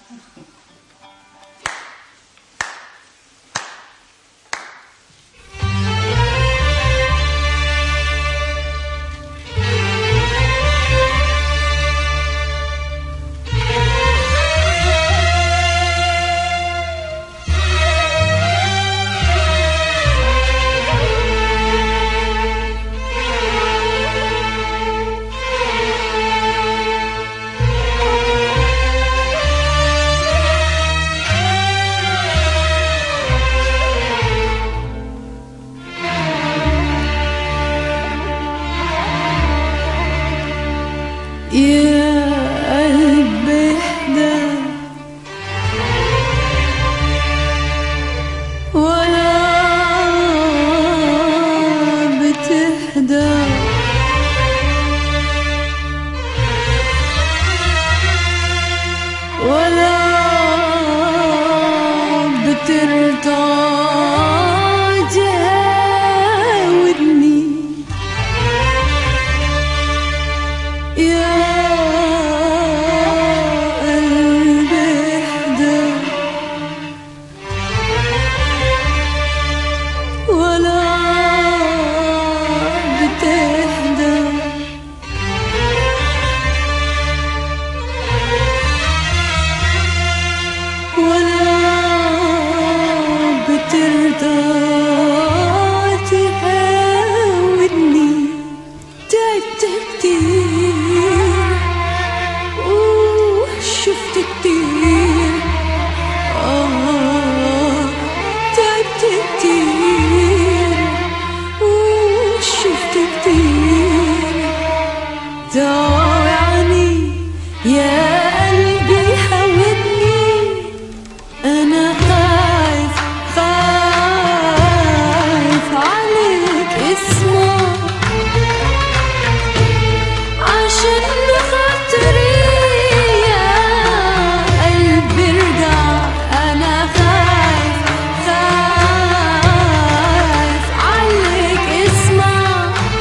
يا قلبي اهدى ولا بتهدى ولا بترضى جاودني يا قلبي اهدى ولا بتهدى ولا بترضى تهاودني تعبت كتير وشفت كتير آه تعبت كتير وشفت كتير ضايعني يا قلبي هودني أنا خايف خايف عليك اسمع عشان خاطري يا قلبي ارجع أنا خايف خايف عليك اسمع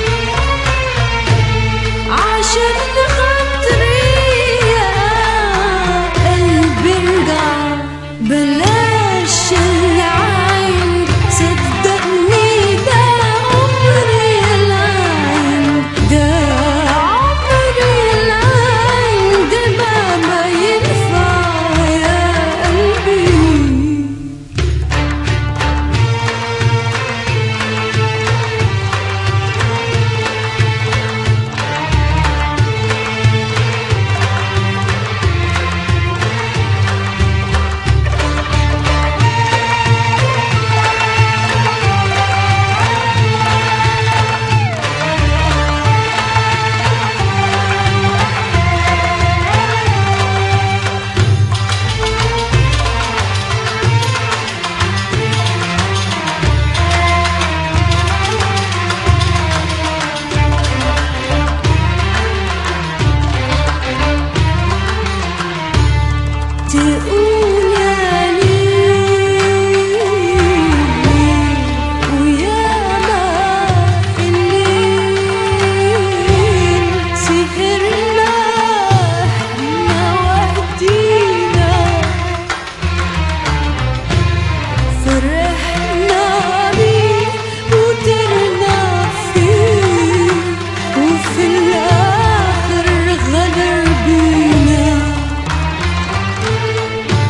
عشان خاطري يا قلبي ارجع بلاش العين صدقني ده عمري العين ده عمري العين ده ما ما ينفع يا قلبي تقول يا ليل ويا ما الليل سهرنا احنا وحدينا فرحنا بيه وترنا فيه وفي الآخر غدر بينا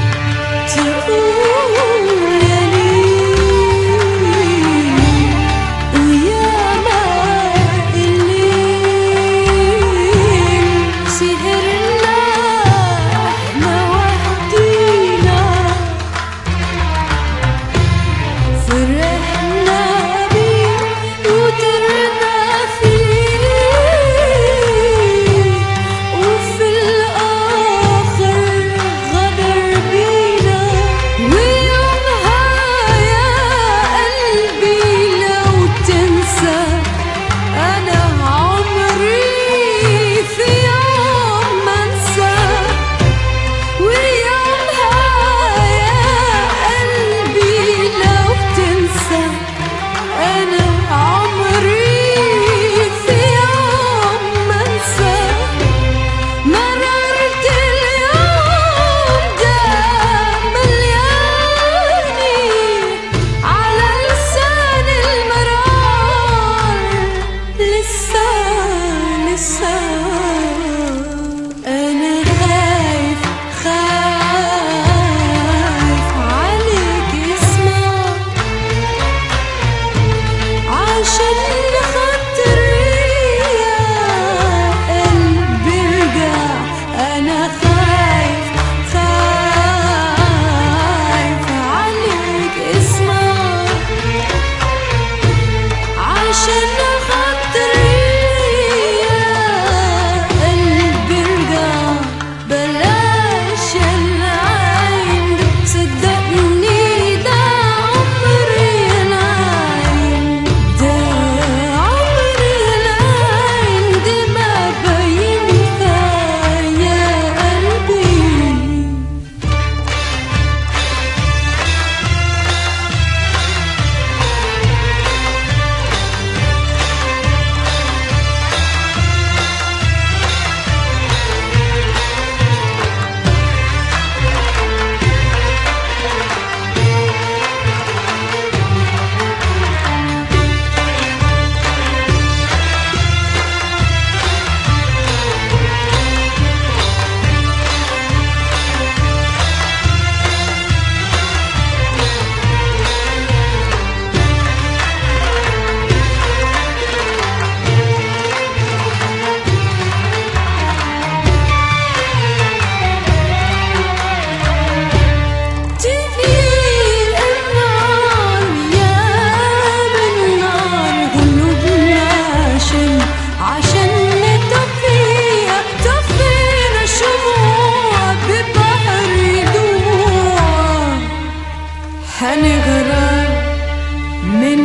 حنغرق من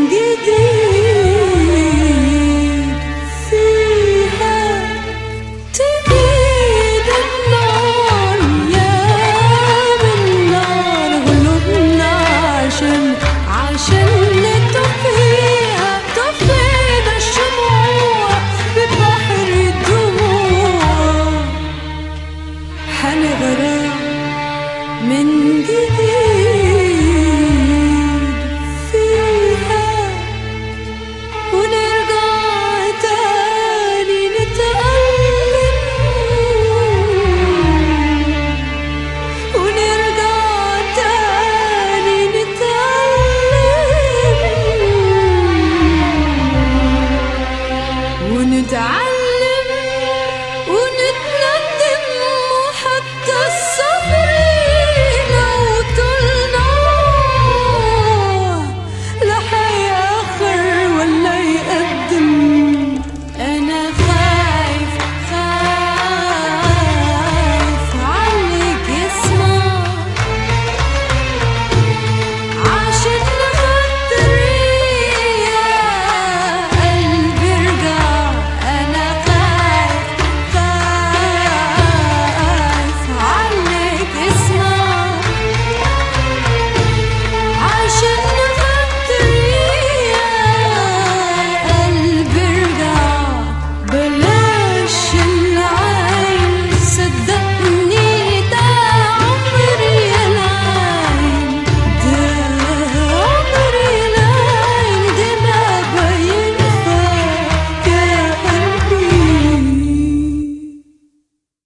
جديد فيها تزيد النار يا بالنار قلوبنا عشان عشان نطفيها طفينا الشموع ببحر الدموع حنغرق من جديد